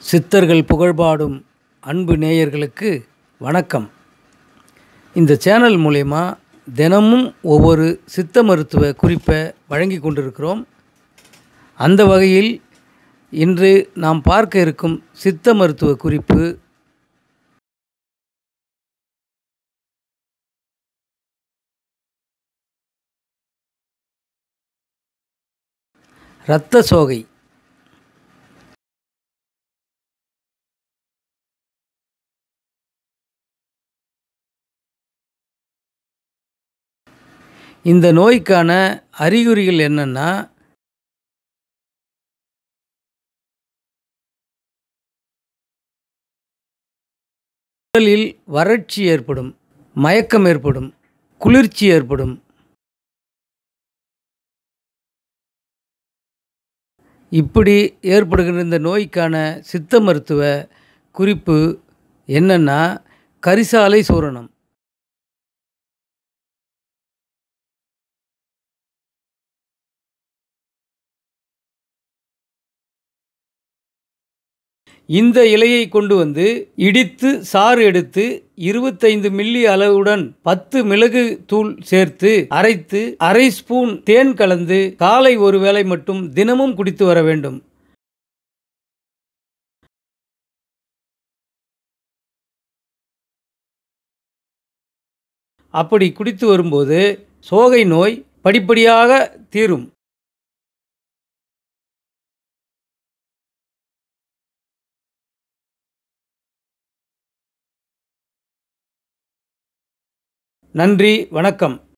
சித்தர்கள் புகழ்பாடும் அன்பு நேயர்களுக்கு வணக்கம் இந்த சேனல் மூலயமா தினமும் ஒவ்வொரு சித்த மருத்துவ குறிப்பை வழங்கி கொண்டிருக்கிறோம் அந்த வகையில் இன்று நாம் பார்க்க இருக்கும் சித்த மருத்துவ குறிப்பு இரத்த சோகை இந்த நோய்க்கான அறிகுறிகள் என்னென்னா உடலில் வறட்சி ஏற்படும் மயக்கம் ஏற்படும் குளிர்ச்சி ஏற்படும் இப்படி ஏற்படுகின்ற இந்த நோய்க்கான சித்த மருத்துவ குறிப்பு என்னென்னா கரிசாலை சூரணம் இந்த இலையை கொண்டு வந்து இடித்து சாறு எடுத்து இருபத்தைந்து மில்லி அளவுடன் பத்து மிளகு தூள் சேர்த்து அரைத்து அரை ஸ்பூன் தேன் கலந்து காலை ஒரு வேளை மட்டும் தினமும் குடித்து வர வேண்டும் அப்படி குடித்து வரும்போது சோகை நோய் படிப்படியாக தீரும் நன்றி வணக்கம்